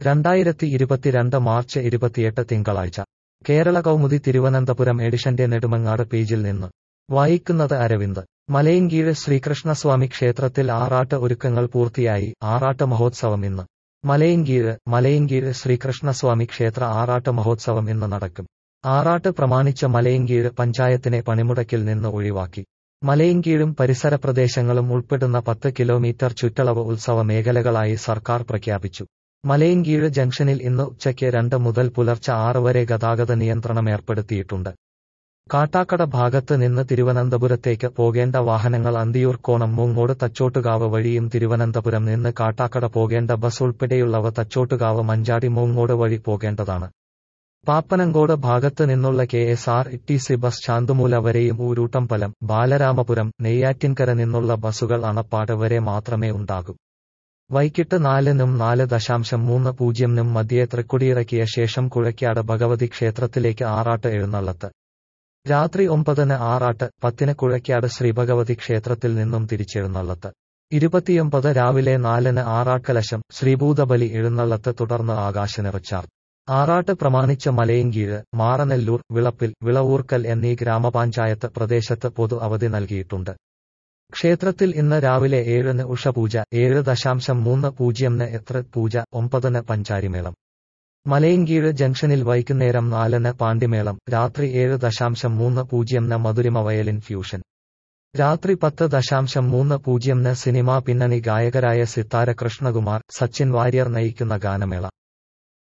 രണ്ടായിരത്തി ഇരുപത്തിരണ്ട് മാർച്ച് ഇരുപത്തിയെട്ട് തിങ്കളാഴ്ച കേരള കൗമുദി തിരുവനന്തപുരം എഡിഷന്റെ നെടുമങ്ങാട് പേജിൽ നിന്ന് വായിക്കുന്നത് അരവിന്ദ് മലയങ്കീഴ് ശ്രീകൃഷ്ണസ്വാമി ക്ഷേത്രത്തിൽ ആറാട്ട് ഒരുക്കങ്ങൾ പൂർത്തിയായി ആറാട്ട് മഹോത്സവം ഇന്ന് മലയങ്കീഴ് മലയങ്കീഴ് ശ്രീകൃഷ്ണസ്വാമി ക്ഷേത്ര ആറാട്ട് മഹോത്സവം ഇന്ന് നടക്കും ആറാട്ട് പ്രമാണിച്ച മലയങ്കീഴ് പഞ്ചായത്തിനെ പണിമുടക്കിൽ നിന്ന് ഒഴിവാക്കി മലയങ്കീഴും പരിസര പ്രദേശങ്ങളും ഉൾപ്പെടുന്ന പത്ത് കിലോമീറ്റർ ചുറ്റളവ് ഉത്സവ മേഖലകളായി സർക്കാർ പ്രഖ്യാപിച്ചു മലയങ്കീഴ് ജംഗ്ഷനിൽ ഇന്ന് ഉച്ചയ്ക്ക് രണ്ട് മുതൽ പുലർച്ചെ ആറ് വരെ ഗതാഗത നിയന്ത്രണം ഏർപ്പെടുത്തിയിട്ടുണ്ട് കാട്ടാക്കട ഭാഗത്ത് നിന്ന് തിരുവനന്തപുരത്തേക്ക് പോകേണ്ട വാഹനങ്ങൾ അന്തിയൂർക്കോണം മൂങ്ങോട് തച്ചോട്ടുകാവ് വഴിയും തിരുവനന്തപുരം നിന്ന് കാട്ടാക്കട പോകേണ്ട ബസ് ഉൾപ്പെടെയുള്ളവ തച്ചോട്ടുകാവ് മഞ്ചാടി മൂങ്ങോട് വഴി പോകേണ്ടതാണ് പാപ്പനങ്കോട് ഭാഗത്ത് നിന്നുള്ള K S R T C bus Santhumoola വരെയും ഊരൂട്ടമ്പലം ബാലരാമപുരം നെയ്യാറ്റിൻകര നിന്നുള്ള ബസുകൾ അണപ്പാട് വരെ മാത്രമേ ഉണ്ടാകൂ വൈകിട്ട് നാലിനും നാല് ദശാംശം മൂന്ന് പൂജ്യമിനും മധ്യേ തൃക്കൊടിയിറക്കിയ ശേഷം കുഴയ്ക്കാട് ഭഗവതി ക്ഷേത്രത്തിലേക്ക് ആറാട്ട് എഴുന്നള്ളത്ത് രാത്രി ഒമ്പതിന് ആറാട്ട് പത്തിന് കുഴയ്ക്കാട് ശ്രീഭഗവതി ക്ഷേത്രത്തിൽ നിന്നും തിരിച്ചെഴുന്നള്ളത്ത് ഇരുപത്തിയൊമ്പത് രാവിലെ നാലിന് ആറാട്കലശം ശ്രീഭൂതബലി എഴുന്നള്ളത്ത് തുടർന്ന് ആകാശനിറച്ചാർ ആറാട്ട് പ്രമാണിച്ച മലയങ്കീഴ് മാറനെല്ലൂർ വിളപ്പിൽ വിളവൂർക്കൽ എന്നീ ഗ്രാമപഞ്ചായത്ത് പ്രദേശത്ത് പൊതു അവധി നൽകിയിട്ടുണ്ട് ക്ഷേത്രത്തിൽ ഇന്ന് രാവിലെ ഏഴിന് ഉഷപൂജ ഏഴ് ദശാംശം മൂന്ന് പൂജ്യമിന് എത്ര പൂജ ഒമ്പതിന് പഞ്ചാരിമേളം മലയങ്കീഴ് ജംഗ്ഷനിൽ വൈകുന്നേരം നാലിന് പാണ്ടിമേളം രാത്രി ഏഴ് ദശാംശം മൂന്ന് പൂജ്യമിന് മധുരിമ വയലിൻ ഫ്യൂഷൻ രാത്രി പത്ത് ദശാംശം മൂന്ന് പൂജ്യമിന് സിനിമാ പിന്നണി ഗായകരായ സിത്താര കൃഷ്ണകുമാർ സച്ചിൻ വാര്യർ നയിക്കുന്ന ഗാനമേള